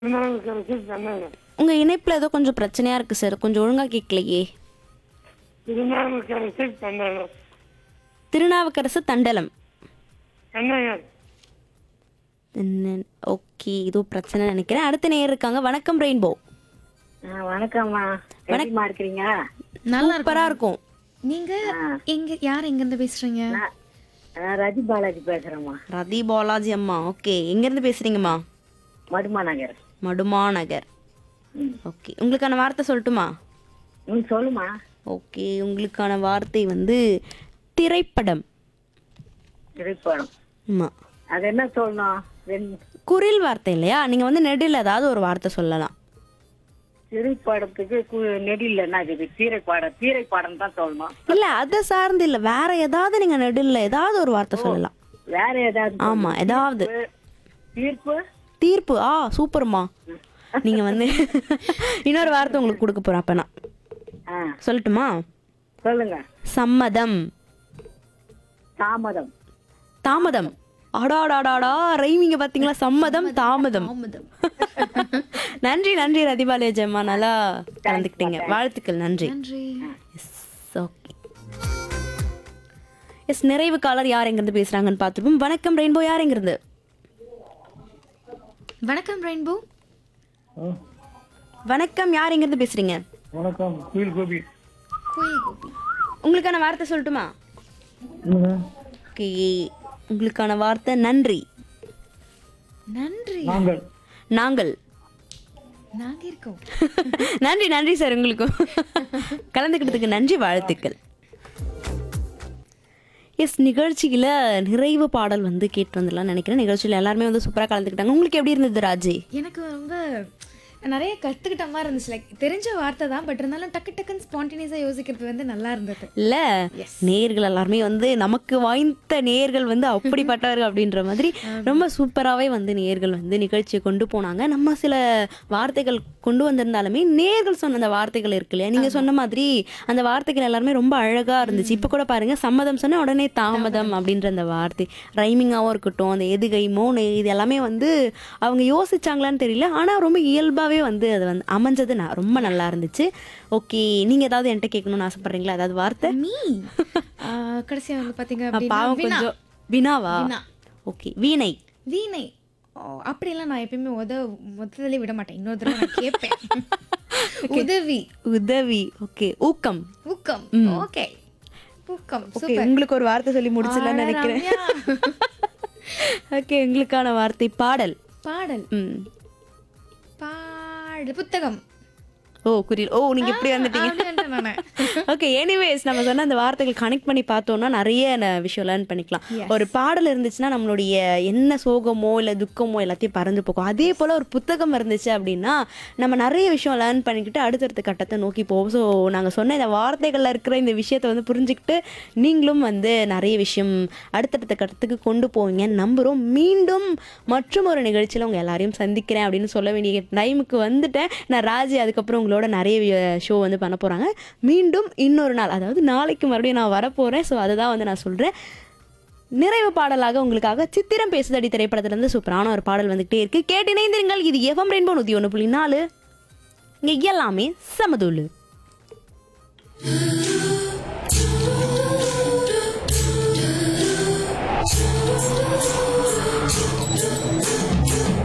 திருநாவுக்கரசு கண்ணன் உங்க இணைப்புல ஏதோ கொஞ்சம் பிரச்சனையா இருக்கு சார் கொஞ்சம் ஒழுங்கா கேட்கலையே திருநாவுக்கரசு கண்ணன் திருநாவுக்கரசு தண்டலம் கண்ணன் ஓகே ஏதோ பிரச்சனை நினைக்கிறேன் அடுத்த நேயர் இருக்காங்க வணக்கம் ரெயின்போ ஆ, வணக்கம்மா எப்படிமா இருக்கிறீங்க நல்லா சூப்பரா இருக்கும் நீங்க எங்க யார் எங்க இருந்து பேசுறீங்க நான் நான் ரஜி பாலாஜி பேசுறேம்மா ரதி பாலாஜி அம்மா ஓகே எங்க இருந்து பேசுறீங்கம்மா மடுமா நகர் மடுமா நகர் ஓகே உங்களுக்கான வார்த்தை சொல்லட்டுமா ம் சொல்லுமா ஓகே உங்களுக்கான வார்த்தை வந்து திரைப்படம் திரைப்படம் ஆமா அது என்ன சொல்லணும் ரெண்டு குரில் வார்த்தை இல்லையா நீங்க வந்து நெடில் ஏதாவது ஒரு வார்த்தை சொல்லலாம் திரைப்படத்துக்கு கு- நெடில் என்ன இது தீரைப்பாடம் தீரைப்பாடம் தான் சொல்லணும் இல்ல அதை சார்ந்து இல்ல வேற ஏதாவது நீங்க நெடில் ஏதாவது ஒரு வார்த்தை சொல்லலாம் வேற ஏதாவது ஆமா ஏதாவது தீர்ப்பு தீர்ப்பு ஆ சூப்பர்மா நீங்க வந்து இன்னொரு வார்த்தை உங்களுக்கு கொடுக்க போறேன் அப்ப நான் ஆ சொல்லட்டுமா சொல்லுங்க சம்மதம் தாமதம் தாமதம் அடாடாடாடா ரைமிங்க பாத்தீங்களா சம்மதம் தாமதம் தாமதம் நன்றி நன்றி ரதிபாலேஜ் அம்மா நல்லா கலந்துக்கிட்டீங்க வாழ்த்துக்கள் நன்றி நன்றி ஓகே எஸ் நிறைவு காலர் யார் எங்கிருந்து பேசுறாங்கன்னு பார்த்துருப்போம் வணக்கம் ரெயின்போ யார் எங்கிருந்து வணக்கம் ரெயின்போ வணக்கம் யார் எங்கிருந்து பேசுறீங்க வணக்கம் குயில் கோபி கோயில் கோபி உங்களுக்கான வார்த்தை சொல்லட்டுமா ஓகே உங்களுக்கான வார்த்தை நன்றி நன்றி நாங்கள் நாங்கள் நாங்க இருக்கோம் நன்றி நன்றி சார் உங்களுக்கும் கலந்துக்கிட்டதுக்கு நன்றி வாழ்த்துக்கள் எஸ் நிகழ்ச்சியில் நிறைவு பாடல் வந்து கேட்டு வந்துடலாம்னு நினைக்கிறேன் நிகழ்ச்சியில் எல்லாருமே வந்து சூப்பராக கலந்துக்கிட்டாங்க உங்களுக்கு எப்படி இருந்தது ராஜி எனக்கு ரொம்ப நிறைய கத்துக்கிட்ட மாதிரி இருந்துச்சு லைக் தெரிஞ்ச வார்த்தை தான் பட் இருந்தாலும் டக்கு டக்குன்னு ஸ்பான்டேனியஸா யோசிக்கிறது வந்து நல்லா இருந்தது இல்ல நேர்கள் எல்லாருமே வந்து நமக்கு வாய்ந்த நேர்கள் வந்து அப்படிப்பட்டவர்கள் அப்படின்ற மாதிரி ரொம்ப சூப்பராகவே வந்து நேர்கள் வந்து நிகழ்ச்சியை கொண்டு போனாங்க நம்ம சில வார்த்தைகள் கொண்டு வந்திருந்தாலுமே நேர்கள் சொன்ன அந்த வார்த்தைகள் இருக்கு இல்லையா நீங்க சொன்ன மாதிரி அந்த வார்த்தைகள் எல்லாருமே ரொம்ப அழகா இருந்துச்சு இப்ப கூட பாருங்க சம்மதம் சொன்னா உடனே தாமதம் அப்படின்ற அந்த வார்த்தை ரைமிங்காகவும் இருக்கட்டும் அந்த எதுகை மோனு இது எல்லாமே வந்து அவங்க யோசிச்சாங்களான்னு தெரியல ஆனா ரொம்ப இயல்பாவே வந்து அது வந்து அமைஞ்சது நான் ரொம்ப நல்லா இருந்துச்சு ஓகே நீங்க ஏதாவது என்கிட்ட கேட்கணும்னு ஆசைப்படுறீங்களா ஏதாவது வார்த்தை மீ கடைசியா வந்து பாத்தீங்க ஆ, அப்படின்னா பாவம் வினா. கொஞ்சம் வினாவா வினா. ஓகே வீணை வீணை ஓ, அப்படியெல்லாம் நான் எப்பயுமே உத மொத்தத்திலே விட மாட்டேன் இன்னொரு தடவை நான் கேட்பேன் உதவி உதவி ஓகே ஊக்கம் ஊக்கம் ஓகே ஊக்கம் ஓகே சூப்பர் உங்களுக்கு ஒரு வார்த்தை சொல்லி முடிச்சிடலாம்னு ஆட நினைக்கிறேன் ரம்யா. ஓகே உங்களுக்கான வார்த்தை பாடல் பாடல் ம் பாடல் புத்தகம் ஓ குறில் ஓ நீங்க இப்படி வந்துட்டீங்க அப்படி வந்துட்டேன் நானு. ஓகே எனிவேஸ் நம்ம சொன்ன அந்த வார்த்தைகள் கனெக்ட் பண்ணி பார்த்தோம்னா நிறைய ந- விஷயம் லேர்ன் பண்ணிக்கலாம் ஒரு பாடல் இருந்துச்சுன்னா நம்மளுடைய என்ன சோகமோ இல்லை துக்கமோ எல்லாத்தையும் பறந்து போகும் அதே போல் ஒரு புத்தகம் இருந்துச்சு அப்படின்னா நம்ம நிறைய விஷயம் லேர்ன் பண்ணிக்கிட்டு அடுத்தடுத்த கட்டத்தை நோக்கி போவோம் ஸோ நாங்கள் சொன்ன இந்த வார்த்தைகளில் இருக்கிற இந்த விஷயத்தை வந்து புரிஞ்சுக்கிட்டு நீங்களும் வந்து நிறைய விஷயம் அடுத்தடுத்த கட்டத்துக்கு கொண்டு போவீங்கன்னு நம்புகிறோம் மீண்டும் மற்றும் ஒரு நிகழ்ச்சியில் உங்கள் எல்லாரையும் சந்திக்கிறேன் அப்படின்னு சொல்ல வேண்டிய டைமுக்கு வந்துட்டேன் நான் ராஜி அதுக்கப்புறம் உங்களோட நிறைய ஷோ வந்து பண்ண போகிறாங்க மீண்டும் இன்னொரு நாள் அதாவது நாளைக்கு மறுபடியும் நான் வரப்போகிறேன் ஸோ அதை தான் வந்து நான் சொல்கிறேன் நிறைவு பாடலாக உங்களுக்காக சித்திரம் பேசுதடி திரைப்படத்திலிருந்து சூப்பரான ஒரு பாடல் வந்துகிட்டே இருக்கு கேட்டு இணைந்திருங்கள் இது எஃப்எம் ரெயின்போ நூற்றி ஒன்று புள்ளி நாலு இங்கே எல்லாமே சமதூளு